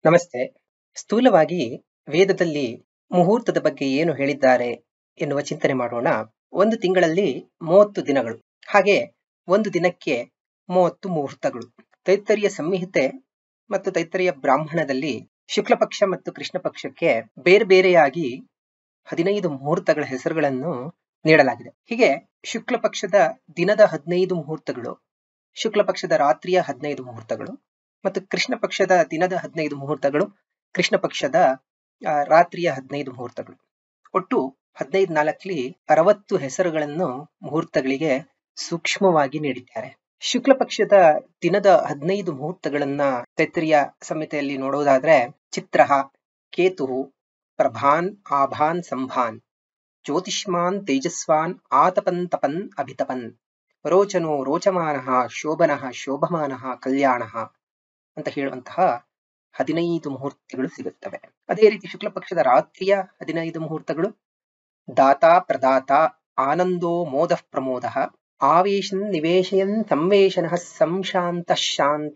ನಮಸ್ತೆ ಸ್ಥೂಲವಾಗಿ ವೇದದಲ್ಲಿ ಮುಹೂರ್ತದ ಬಗ್ಗೆ ಏನು ಹೇಳಿದ್ದಾರೆ ಎನ್ನುವ ಚಿಂತನೆ ಮಾಡೋಣ ಒಂದು ತಿಂಗಳಲ್ಲಿ ಮೂವತ್ತು ದಿನಗಳು ಹಾಗೆ ಒಂದು ದಿನಕ್ಕೆ ಮೂವತ್ತು ಮುಹೂರ್ತಗಳು ತೈತ್ತರಿಯ ಸಂಹಿತೆ ಮತ್ತು ತೈತ್ತರಿಯ ಬ್ರಾಹ್ಮಣದಲ್ಲಿ ಶುಕ್ಲ ಪಕ್ಷ ಮತ್ತು ಕೃಷ್ಣ ಪಕ್ಷಕ್ಕೆ ಬೇರೆ ಬೇರೆಯಾಗಿ ಹದಿನೈದು ಮುಹೂರ್ತಗಳ ಹೆಸರುಗಳನ್ನು ನೀಡಲಾಗಿದೆ ಹೀಗೆ ಶುಕ್ಲ ಪಕ್ಷದ ದಿನದ ಹದಿನೈದು ಮುಹೂರ್ತಗಳು ಶುಕ್ಲ ಪಕ್ಷದ ರಾತ್ರಿಯ ಹದಿನೈದು ಮುಹೂರ್ತಗಳು ಮತ್ತು ಕೃಷ್ಣ ಪಕ್ಷದ ದಿನದ ಹದಿನೈದು ಮುಹೂರ್ತಗಳು ಕೃಷ್ಣ ಪಕ್ಷದ ಆ, ರಾತ್ರಿಯ ಹದಿನೈದು ಮುಹೂರ್ತಗಳು ಒಟ್ಟು ಹದಿನೈದು ನಾಲ್ಕಲಿ ಅರವತ್ತು ಹೆಸರುಗಳನ್ನು ಮುಹೂರ್ತಗಳಿಗೆ ಸೂಕ್ಷ್ಮವಾಗಿ ನೀಡಿದ್ದಾರೆ ಶುಕ್ಲ ಪಕ್ಷದ ದಿನದ ಹದಿನೈದು ಮುಹೂರ್ತಗಳನ್ನ ತೈತ್ತರಿಯ ಸಂಹಿತೆಯಲ್ಲಿ ನೋಡುವುದಾದ್ರೆ ಚಿತ್ರ ಕೇತು ಪ್ರಭಾನ್ ಆಭಾನ್ ಸಂಭಾನ್ ಜ್ಯೋತಿಷ್ಮಾನ್ ತೇಜಸ್ವಾನ್ ಆತಪನ್ ತಪನ್ ಅಭಿತಪನ್ ರೋಚನೋ ರೋಚಮಾನಃ ಶೋಭನಃ ಶೋಭಮಾನಃ ಕಲ್ಯಾಣಃ ಅಂತ ಹೇಳುವಂತಹ ಹದಿನೈದು ಮುಹೂರ್ತಗಳು ಸಿಗುತ್ತವೆ ಅದೇ ರೀತಿ ಶುಕ್ಲ ಪಕ್ಷದ ರಾತ್ರಿಯ ಹದಿನೈದು ಮುಹೂರ್ತಗಳು ದಾತ ಪ್ರದಾತ ಆನಂದೋ ಮೋದ ಪ್ರಮೋದ ಆವೇಶನ್ ನಿವೇಶಯನ್ ಸಂವೇಶನ ಸಂಶಾಂತ ಶಾಂತ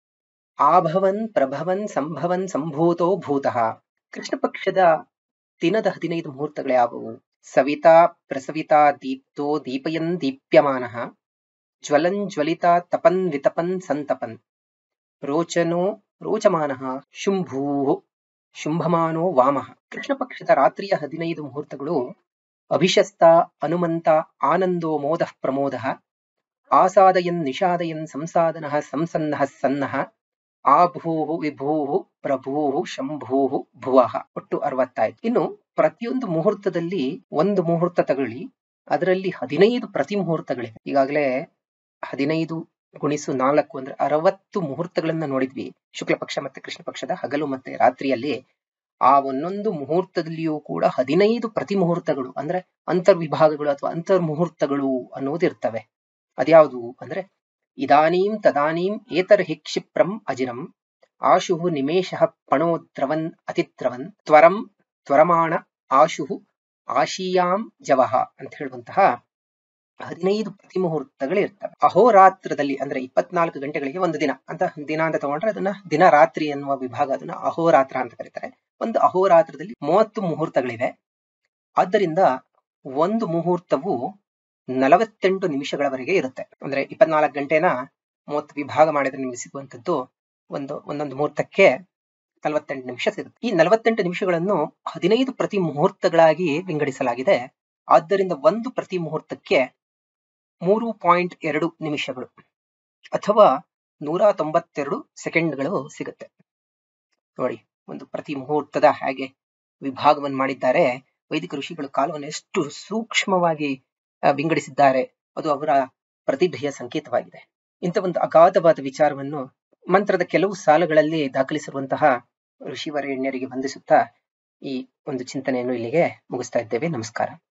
ಆಭವನ್ ಪ್ರಭವನ್ ಸಂಭವನ್ ಸಂಭೂತೋ ಭೂತಃ ಕೃಷ್ಣ ಪಕ್ಷದ ದಿನದ ಹದಿನೈದು ಮುಹೂರ್ತಗಳು ಯಾವುವು ಸವಿತಾ ಪ್ರಸವಿತಾ ದೀಪ್ತೋ ದೀಪಯನ್ ದೀಪ್ಯಮಾನಃ ಜ್ವಲನ್ ಜ್ವಲಿತಾ ತಪನ್ ವಿತಪನ್ ಸಂತಪನ್ ರೋಚನೋ ರೋಚಮಾನಃ ಶುಂಭೂ ಶುಂಭಮಾನೋ ವಾಮಃ ಕೃಷ್ಣ ಪಕ್ಷದ ರಾತ್ರಿಯ ಹದಿನೈದು ಮುಹೂರ್ತಗಳು ಅಭಿಶಸ್ತ ಹನುಮಂತ ಆನಂದೋ ಮೋದ ಪ್ರಮೋದ ಆಸಾದಯನ್ ನಿಷಾದಯನ್ ಸಂಸಾದನಃ ಸಂಸನ್ನಃ ಸನ್ನಃ ಆಭೂ ವಿಭೂ ಪ್ರಭೂ ಶಂಭೂ ಭುವಃ ಒಟ್ಟು ಅರವತ್ತಾಯ್ತು ಇನ್ನು ಪ್ರತಿಯೊಂದು ಮುಹೂರ್ತದಲ್ಲಿ ಒಂದು ಮುಹೂರ್ತ ತಗೊಳ್ಳಿ ಅದರಲ್ಲಿ ಹದಿನೈದು ಪ್ರತಿ ಮುಹೂರ್ತಗಳಿವೆ ಈಗಾಗಲೇ ಹದಿನೈದು ಗುಣಿಸು ನಾಲ್ಕು ಅಂದ್ರೆ ಅರವತ್ತು ಮುಹೂರ್ತಗಳನ್ನ ನೋಡಿದ್ವಿ ಶುಕ್ಲ ಪಕ್ಷ ಮತ್ತೆ ಕೃಷ್ಣ ಪಕ್ಷದ ಹಗಲು ಮತ್ತೆ ರಾತ್ರಿಯಲ್ಲಿ ಆ ಒಂದೊಂದು ಮುಹೂರ್ತದಲ್ಲಿಯೂ ಕೂಡ ಹದಿನೈದು ಪ್ರತಿ ಮುಹೂರ್ತಗಳು ಅಂದ್ರೆ ಅಂತರ್ವಿಭಾಗಗಳು ಅಥವಾ ಅಂತರ್ ಮುಹೂರ್ತಗಳು ಅನ್ನೋದು ಇರ್ತವೆ ಅದ್ಯಾವುದು ಅಂದ್ರೆ ಇದಾನೀಂ ತದಾನೀಂ ಏತರ ಹಿ ಕ್ಷಿಪ್ರಂ ಅಜಿನಂ ಆಶುಹು ನಿಮೇಶ ಪಣೋದ್ರವನ್ ಅತಿದ್ರವನ್ ತ್ವರಂ ತ್ವರಮಾಣ ಆಶುಹು ಆಶೀಯಾಂ ಜವಹ ಅಂತ ಹೇಳುವಂತಹ ಹದಿನೈದು ಪ್ರತಿ ಮುಹೂರ್ತಗಳು ಇರ್ತವೆ ಅಹೋರಾತ್ರದಲ್ಲಿ ಅಂದ್ರೆ ಇಪ್ಪತ್ನಾಲ್ಕು ಗಂಟೆಗಳಿಗೆ ಒಂದು ದಿನ ಅಂತ ದಿನ ಅಂತ ತಗೊಂಡ್ರೆ ಅದನ್ನ ದಿನ ರಾತ್ರಿ ಎನ್ನುವ ವಿಭಾಗ ಅದನ್ನ ಅಹೋರಾತ್ರ ಅಂತ ಕರೀತಾರೆ ಒಂದು ಅಹೋರಾತ್ರದಲ್ಲಿ ಮೂವತ್ತು ಮುಹೂರ್ತಗಳಿವೆ ಆದ್ದರಿಂದ ಒಂದು ಮುಹೂರ್ತವು ನಲವತ್ತೆಂಟು ನಿಮಿಷಗಳವರೆಗೆ ಇರುತ್ತೆ ಅಂದ್ರೆ ಇಪ್ಪತ್ನಾಲ್ಕು ಗಂಟೆನ ಮೂವತ್ತು ವಿಭಾಗ ಮಾಡಿದ್ರೆ ನಿಮಗೆ ಸಿಗುವಂತದ್ದು ಒಂದು ಒಂದೊಂದು ಮುಹೂರ್ತಕ್ಕೆ ನಲವತ್ತೆಂಟು ನಿಮಿಷ ಸಿಗುತ್ತೆ ಈ ನಲವತ್ತೆಂಟು ನಿಮಿಷಗಳನ್ನು ಹದಿನೈದು ಪ್ರತಿ ಮುಹೂರ್ತಗಳಾಗಿ ವಿಂಗಡಿಸಲಾಗಿದೆ ಆದ್ದರಿಂದ ಒಂದು ಪ್ರತಿ ಮುಹೂರ್ತಕ್ಕೆ ಮೂರು ಪಾಯಿಂಟ್ ಎರಡು ನಿಮಿಷಗಳು ಅಥವಾ ನೂರ ತೊಂಬತ್ತೆರಡು ಸೆಕೆಂಡ್ಗಳು ಸಿಗುತ್ತೆ ನೋಡಿ ಒಂದು ಪ್ರತಿ ಮುಹೂರ್ತದ ಹಾಗೆ ವಿಭಾಗವನ್ನು ಮಾಡಿದ್ದಾರೆ ವೈದಿಕ ಋಷಿಗಳು ಕಾಲವನ್ನು ಎಷ್ಟು ಸೂಕ್ಷ್ಮವಾಗಿ ಆ, ವಿಂಗಡಿಸಿದ್ದಾರೆ ಅದು ಅವರ ಪ್ರತಿಭೆಯ ಸಂಕೇತವಾಗಿದೆ ಇಂಥ ಒಂದು ಅಗಾಧವಾದ ವಿಚಾರವನ್ನು ಮಂತ್ರದ ಕೆಲವು ಸಾಲುಗಳಲ್ಲಿ ದಾಖಲಿಸಿರುವಂತಹ ಋಷಿವರೇಣ್ಯರಿಗೆ ವಂದಿಸುತ್ತಾ ಈ ಒಂದು ಚಿಂತನೆಯನ್ನು ಇಲ್ಲಿಗೆ ಮುಗಿಸ್ತಾ ಇದ್ದೇವೆ ನಮಸ್ಕಾರ